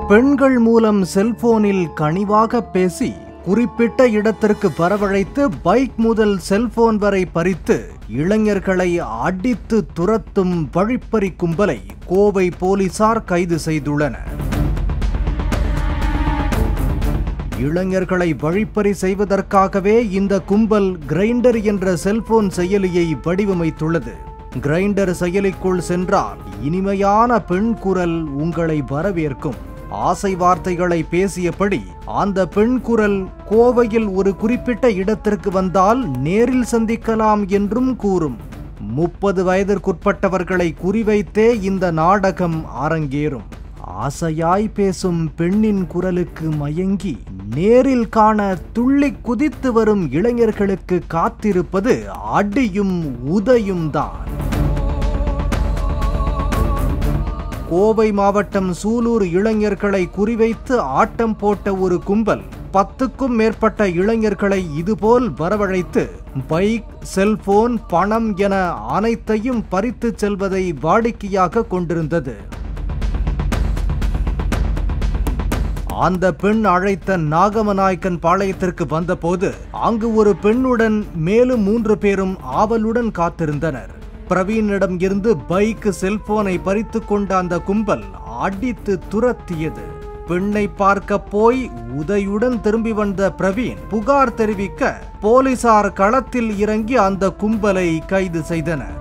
பெண்கள் மூலம் செல்போனில் கனிவாக பேசி குறிப்பிட்ட இடத்திற்கு வரவழைத்து பைக் முதல் செல்போன் வரை பறித்து இளைஞர்களை அடித்து துரத்தும் வழிப்பறி கும்பலை கோவை போலீசார் கைது செய்துள்ளனர் இளைஞர்களை வழிப்பறி செய்வதற்காகவே இந்த கும்பல் கிரைண்டர் என்ற செல்போன் செயலியை வடிவமைத்துள்ளது கிரைண்டர் செயலிக்குள் சென்றால் இனிமையான பெண் குரல் உங்களை வரவேற்கும் ஆசை வார்த்தைகளை பேசியபடி அந்த பெண் குரல் கோவையில் ஒரு குறிப்பிட்ட இடத்திற்கு வந்தால் நேரில் சந்திக்கலாம் என்றும் கூறும் முப்பது வயதிற்குட்பட்டவர்களை குறிவைத்தே இந்த நாடகம் அரங்கேறும் ஆசையாய் பேசும் பெண்ணின் குரலுக்கு மயங்கி நேரில் காண துள்ளி குதித்து வரும் இளைஞர்களுக்கு காத்திருப்பது அடியும் உதையும் தான் கோவை மாவட்டம் சூலூர் இளைஞர்களை குறிவைத்து ஆட்டம் போட்ட ஒரு கும்பல் பத்துக்கும் மேற்பட்ட இளைஞர்களை இதுபோல் வரவழைத்து பைக் செல்போன் பணம் என அனைத்தையும் பறித்து செல்வதை வாடிக்கையாக கொண்டிருந்தது அந்த பெண் அழைத்த நாகமநாயக்கன் பாளையத்திற்கு வந்தபோது அங்கு ஒரு பெண்ணுடன் மேலும் மூன்று பேரும் ஆவலுடன் காத்திருந்தனர் பிரவீனிடம் இருந்து பைக் செல்போனை பறித்து கொண்ட அந்த கும்பல் அடித்து துரத்தியது பெண்ணை பார்க்க போய் உதையுடன் திரும்பி வந்த பிரவீன் புகார் தெரிவிக்க போலீசார் களத்தில் இறங்கி அந்த கும்பலை கைது செய்தனர்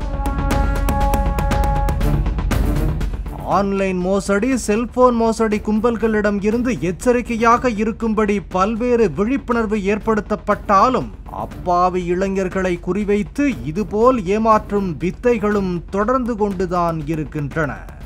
ஆன்லைன் மோசடி செல்போன் மோசடி கும்பல்களிடம் இருந்து எச்சரிக்கையாக இருக்கும்படி பல்வேறு விழிப்புணர்வு ஏற்படுத்தப்பட்டாலும் அப்பாவி இளைஞர்களை குறிவைத்து இதுபோல் ஏமாற்றும் வித்தைகளும் தொடர்ந்து கொண்டுதான் இருக்கின்றன